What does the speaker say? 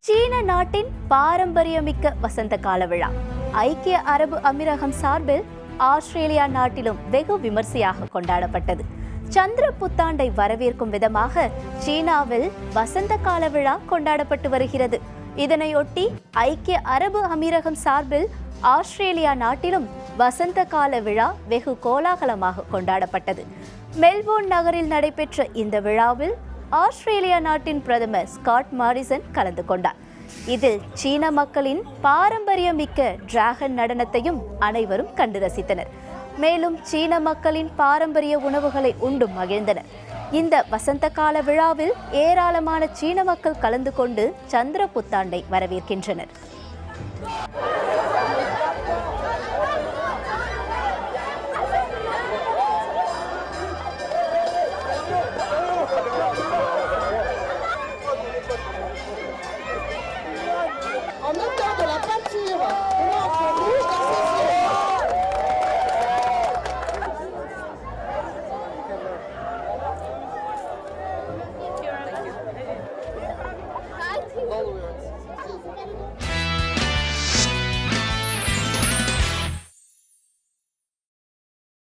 சீன நாட்டின் பாரம்பரியமிக்க வசந்த கால விழா ஐக்கிய அரபு அமீரகம் சார்பில் ஆஸ்திரேலியா நாட்டிலும் வெகு விமர்சையாக கொண்டாடப்பட்டது சந்திர புத்தாண்டை வரவேற்கும் விதமாக சீனாவில் வசந்த கால விழா கொண்டாடப்பட்டு வருகிறது இதனையொட்டி ஐக்கிய அரபு அமீரகம் சார்பில் ஆஸ்திரேலியா நாட்டிலும் வசந்த கால விழா வெகு கோலாகலமாக கொண்டாடப்பட்டது மெல்போர்ன் நகரில் நடைபெற்ற இந்த விழாவில் ஆஸ்திரேலியா நாட்டின் பிரதமர் ஸ்காட் மாரிசன் கலந்து கொண்டார் இதில் சீன மக்களின் பாரம்பரியமிக்க டிராகன் நடனத்தையும் அனைவரும் கண்டு ரசித்தனர் மேலும் சீன மக்களின் பாரம்பரிய உணவுகளை உண்டு மகிழ்ந்தனர் இந்த வசந்த கால விழாவில் ஏராளமான சீன மக்கள் கலந்து கொண்டு சந்திர புத்தாண்டை வரவேற்கின்றனர்